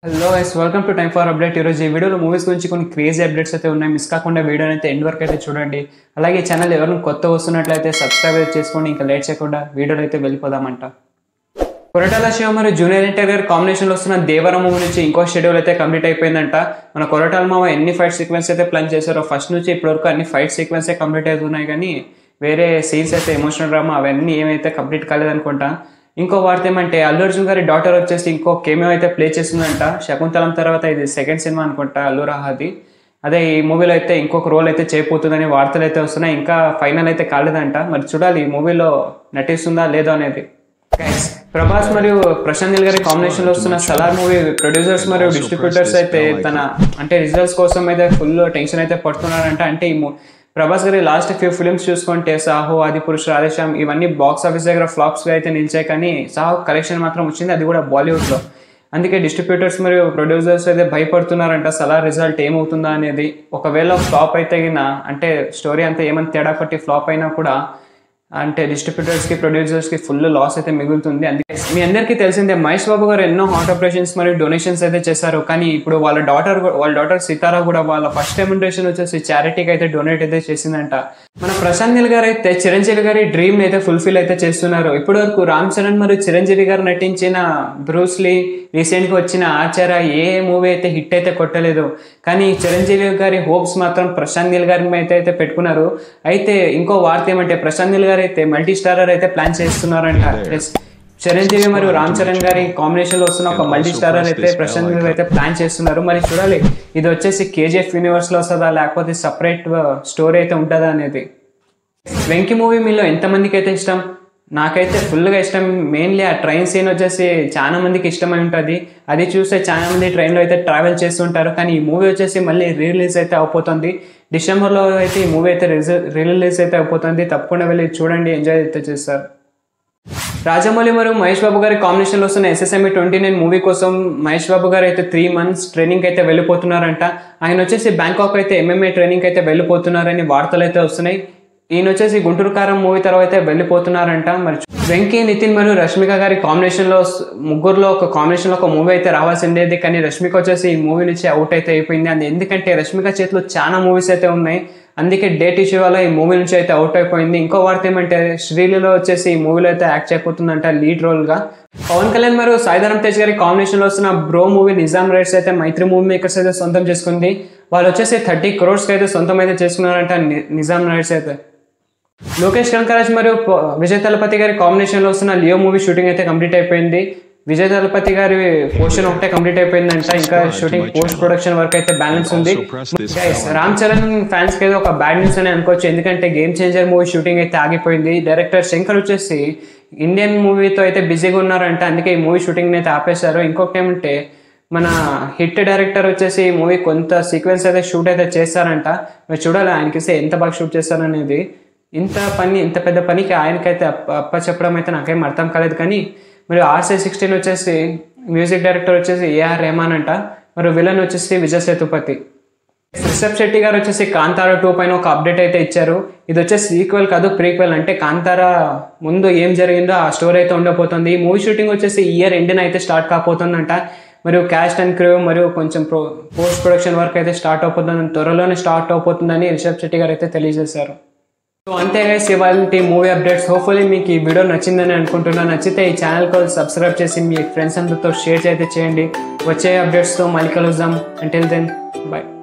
Hello yes welcome to time for update ఈరోజు ఈ వీడియోలో మూవీస్ గురించి కొన్ని క్రేజీ అప్డేట్స్ అయితే ఉన్నాయి మిస్ కాకుండా వీడియో అయితే ఎండ్ వరకు అయితే చూడండి అలాగే ఈ ఛానల్ ఎవరైనా కొత్త వస్తున్నట్లయితే సబ్స్క్రైబ్ అయితే చేసుకోండి ఇంకా లేట్ చేయకుండా వీడియోలో అయితే వెళ్ళిపోదామంట కొరటాల శివ మరియు జూనియర్ ఎన్టీఆర్ గారి కాంబినేషన్లో వస్తున్న దేవర మూవీ నుంచి ఇంకో షెడ్యూల్ అయితే కంప్లీట్ అయిపోయిందంట మన కొరటాల మామ ఎన్ని ఫైట్ సీక్వెన్స్ అయితే ప్లాన్ చేశారో ఫస్ట్ నుంచి ఇప్పటివరకు అన్ని ఫైట్ సీక్వెన్సే కంప్లీట్ అవుతున్నాయి కానీ వేరే సీన్స్ అయితే ఎమోషనల్ డ్రామా అవన్నీ ఏమైతే కంప్లీట్ కాలేదనుకుంటా ఇంకో వార్త ఏమంటే అల్లు అర్జున్ గారి డాటర్ వచ్చేసి ఇంకో కేమియో అయితే ప్లే చేస్తుందంట శకుంతలం తర్వాత ఇది సెకండ్ సినిమా అనుకుంటా అల్లు రహాది అదే ఈ మూవీలో అయితే ఇంకొక రోల్ అయితే చేయబోతుందని వార్తలు అయితే వస్తున్నాయి ఇంకా ఫైనల్ అయితే కాలేదంట మరి చూడాలి ఈ మూవీలో నటిస్తుందా లేదో అనేది Guys, ప్రభాస్ మరియు ప్రశాంత్ నీల్ గారి కాంబినేషన్ లో వస్తున్న సలార్ మూవీ ప్రొడ్యూసర్స్ మరియు డిస్ట్రిబ్యూటర్స్ అయితే తన అంటే రిజల్ట్స్ కోసం అయితే ఫుల్ టెన్షన్ అయితే పడుతున్నారంట అంటే ఈ mo- ప్రభాస్ గారి లాస్ట్ ఫ్యూ ఫిల్మ్స్ చూసుకుంటే సాహో ఆది పురుష్ రాధేశ్యామ్ ఇవన్నీ బాక్స్ ఆఫీస్ దగ్గర ఫ్లాప్స్ గా అయితే నిలిచాయి కానీ సాహో కలెక్షన్ మాత్రం వచ్చింది అది కూడా బాలీవుడ్ లో అందుకే డిస్ట్రిబ్యూటర్స్ మరియు ప్రొడ్యూసర్స్ అయితే భయపడుతున్నారంట సలార్ రిజల్ట్ ఏమవుతుందా అనేది ఒకవేళ ఫ్లాప్ అయితే గిన అంటే స్టోరీ అంతా ఏమైనా తేడా కొట్టి ఫ్లాప్ అయినా కూడా అంటే డిస్ట్రిబ్యూటర్స్ కి ప్రొడ్యూసర్స్ కి ఫుల్ లాస్ అయితే మిగులుతుంది అందుకే మీ అందరికీ తెలిసిందే మహేష్ బాబు గారు ఎన్నో హార్ట్ ఆపరేషన్స్ మరియు డొనేషన్స్ అయితే చేశారు కానీ ఇప్పుడు వాళ్ళ డాటర్ వాళ్ళ డాటర్ సితారా కూడా వాళ్ళ ఫస్ట్ డెమోన్స్ట్రేషన్ వచ్చేసి చారిటీకి అయితే డొనేట్ అయితే చేసిందంట మన ప్రశాంత్ నీల్ గారు అయితే చిరంజీవి గారి డ్రీమ్ అయితే ఫుల్ఫిల్ అయితే చేస్తున్నారు ఇప్పటి వరకు రామ్ చరణ్ మరియు చిరంజీవి గారు నటించిన బ్రూస్లీ రీసెంట్ గా వచ్చిన ఆచార ఏ మూవీ అయితే హిట్ అయితే కొట్టలేదు కానీ చిరంజీవి గారి హోప్స్ మాత్రం ప్రశాంత్ నీల్ గారి మీద అయితే పెట్టుకున్నారు అయితే ఇంకో వార్త ఏమంటే ప్రశాంత్ నీల్ గారు అయితే మల్టీ స్టారర్ అయితే ప్లాన్ చేస్తున్నారంట Yes. చిరంజీవి మరియు రామ్ చరణ్ గారి కాంబినేషన్ లో వస్తున్న ఒక మల్టీ స్టారర్ అయితే ప్రశాంత్ నీల్ అయితే ప్లాన్ చేస్తున్నారు మరి చూడాలి ఇది వచ్చేసి కేజీఎఫ్ యూనివర్స్ లో వస్తుందా లేకపోతే సపరేట్ స్టోరీ అయితే ఉంటుందా అనేది వెంకీ మూవీ మీలో ఎంతమందికి అయితే ఇష్టం నాకైతే ఫుల్గా ఇష్టం మెయిన్లీ ఆ ట్రైన్ సీన్ వచ్చేసి చాలా మందికి ఇష్టమై ఉంటుంది అది చూస్తే చాలా మంది ట్రైన్లో అయితే ట్రావెల్ చేస్తుంటారు కానీ ఈ మూవీ వచ్చేసి మళ్ళీ రిలీజ్ అయితే అయిపోతుంది డిసెంబర్లో అయితే ఈ మూవీ అయితే రిలీజ్ అయితే అయిపోతుంది తప్పకుండా వెళ్ళి చూడండి ఎంజాయ్ అయితే చేస్తారు రాజమౌళి మరియు మహేష్ బాబు గారి కాంబినేషన్ లో వస్తున్న ఎస్ఎస్ఎంఈ ట్వంటీ నైన్ మూవీ కోసం మహేష్ బాబు గారు అయితే త్రీ మంత్స్ ట్రైనింగ్ అయితే వెళ్ళిపోతున్నారంట ఆయన వచ్చేసి బ్యాంకాక్ అయితే ఎంఎంఏ ట్రైనింగ్ అయితే వెళ్ళిపోతున్నారని వార్తలు అయితే వస్తున్నాయి ఈయన వచ్చేసి గుంటూరు కారం మూవీ తర్వాత అయితే వెళ్ళిపోతున్నారంట మరి చూ- వెంకీ నితిన్ మరియు రష్మిక గారి కాంబినేషన్ లో స్- ముగ్గురులో ఒక కాంబినేషన్ లో ఒక మూవీ అయితే రావాల్సిండేది కానీ రష్మిక వచ్చేసి ఈ మూవీ నుంచి అవుట్ అయితే అయిపోయింది అది ఎందుకంటే రష్మిక చేతిలో చాలా మూవీస్ అయితే ఉన్నాయి అందుకే డేట్ ఇష్యూ వల్ల ఈ మూవీ నుంచి అయితే అవుట్ అయిపోయింది ఇంకో వార్త ఏమంటే శ్రీలీలో వచ్చేసి ఈ మూవీలో అయితే యాక్ట్ చేయబోతుందంట లీడ్ రోల్ గా పవన్ కళ్యాణ్ మరియు సాయిధరం తేజ్ గారి కాంబినేషన్ లో వస్తున్న బ్రో మూవీ నిజాం రైట్స్ అయితే మైత్రి మూవీ మేకర్స్ అయితే సొంతం చేసుకుంది వాళ్ళు వచ్చేసి థర్టీ క్రోర్స్ అయితే సొంతం అయితే చేసుకున్నారంట ని- నిజాం రైట్స్ అయితే లోకేష్ కనకరాజ్ మరియు ప- విజయ్ తలపతి గారి కాంబినేషన్ లో వస్తున్న లియో మూవీ షూటింగ్ అయితే కంప్లీట్ అయిపోయింది విజయ్ తలపతి గారి పోర్షన్ ఒకటే కంప్లీట్ అయిపోయిందంట ఇంకా షూటింగ్ పోస్ట్ ప్రొడక్షన్ వర్క్ అయితే బ్యాలెన్స్ ఉంది Guys, రామ్ చరణ్ ఫ్యాన్స్ కి ఏదో ఒక బ్యాడ్ న్యూస్ అని అనుకోవచ్చు ఎందుకంటే గేమ్ చేంజర్ మూవీ షూటింగ్ అయితే ఆగిపోయింది డైరెక్టర్ శంకర్ వచ్చేసి ఇండియన్ మూవీతో అయితే బిజీగా ఉన్నారంట అందుకే ఈ మూవీ షూటింగ్ అయితే ఆపేశారు ఇంకొకటి ఏమంటే మన హిట్ డైరెక్టర్ వచ్చేసి ఈ మూవీ కొంత సీక్వెన్స్ అయితే షూట్ అయితే చేస్తారంట మీరు చూడాలి ఆయనకి ఎంత బాగా షూట్ చేస్తారనేది ఇంత పని ఇంత పెద్ద పనికి ఆయనకైతే అప్ప అప్ప చెప్పడం అయితే నాకేం అర్థం కాలేదు కానీ మరి ఆర్సీ సిక్స్టీన్ వచ్చేసి మ్యూజిక్ డైరెక్టర్ వచ్చేసి ఏఆర్ రెహమాన్ అంట మరి విలన్ వచ్చేసి విజయ్ సేతుపతి రిషబ్ శెట్టి గారు వచ్చేసి కాంతారా టూ పైన ఒక అప్డేట్ అయితే ఇచ్చారు ఇది వచ్చేసి ఈక్వల్ కాదు ప్రీక్వెల్ అంటే కాంతారా ముందు ఏం జరిగిందో ఆ స్టోరీ అయితే ఉండబోతుంది ఈ మూవీ షూటింగ్ వచ్చేసి ఇయర్ ఎండిన అయితే స్టార్ట్ కాబోతుందంట మరియు క్యాస్ట్ అండ్ క్రూ మరియు కొంచెం ప్రో పోస్ట్ ప్రొడక్షన్ వర్క్ అయితే స్టార్ట్ అయిపోతుంది త్వరలోనే స్టార్ట్ అయిపోతుందని రిషబ్ శెట్టి గారు అయితే తెలియజేశారు సో అంతే గైస్ ఇవాళ మూవీ అప్డేట్స్ హోప్ఫుల్లీ మీకు ఈ వీడియో నచ్చిందని అనుకుంటున్నాను నచ్చితే ఈ ఛానల్ కూడా సబ్స్క్రైబ్ చేసి మీ ఫ్రెండ్స్ అందరితో షేర్ అయితే చేయండి వచ్చే అప్డేట్స్తో మళ్ళీ కలుద్దాం అంటిల్ దెన్ బాయ్